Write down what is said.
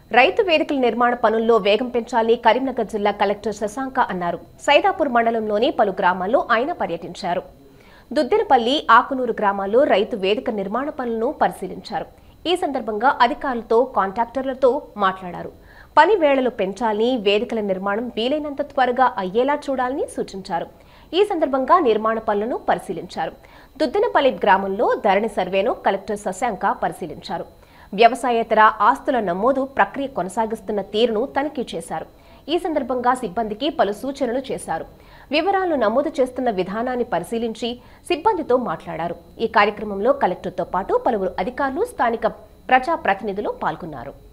రైతు వేదికల నిర్మాణ పనుల్లో వేగం పెంచాలని కరీంనగర్ జిల్లా కలెక్టర్ శశాంక అన్నారు సైదాపూర్ మండలంలోని పలు గ్రామాల్లో ఆయన పర్యటించారు దుద్దెనపల్లి ఆకునూరు గ్రామాల్లో రైతు వేదిక నిర్మాణ పనులను పరిశీలించారు ఈ సందర్భంగా అధికారులతో కాంట్రాక్టర్లతో మాట్లాడారు పని వేళలు పెంచాలని వేదికల నిర్మాణం వీలైనంత త్వరగా అయ్యేలా చూడాలని సూచించారు ఈ సందర్భంగా నిర్మాణ పనులను పరిశీలించారు దుద్దెనపల్లి గ్రామంలో ధరణి సర్వేను కలెక్టర్ శశాంక పరిశీలించారు వ్యవసాయేతర ఆస్తుల నమోదు ప్రక్రియ కొనసాగిస్తున్న తీరును తనిఖీ చేశారు ఈ సందర్భంగా సిబ్బందికి పలు సూచనలు చేశారు వివరాలు నమోదు చేస్తున్న విధానాన్ని పరిశీలించి సిబ్బందితో మాట్లాడారు ఈ కార్యక్రమంలో కలెక్టర్తో పాటు పలువురు అధికారులు స్థానిక ప్రజాప్రతినిధులు పాల్గొన్నారు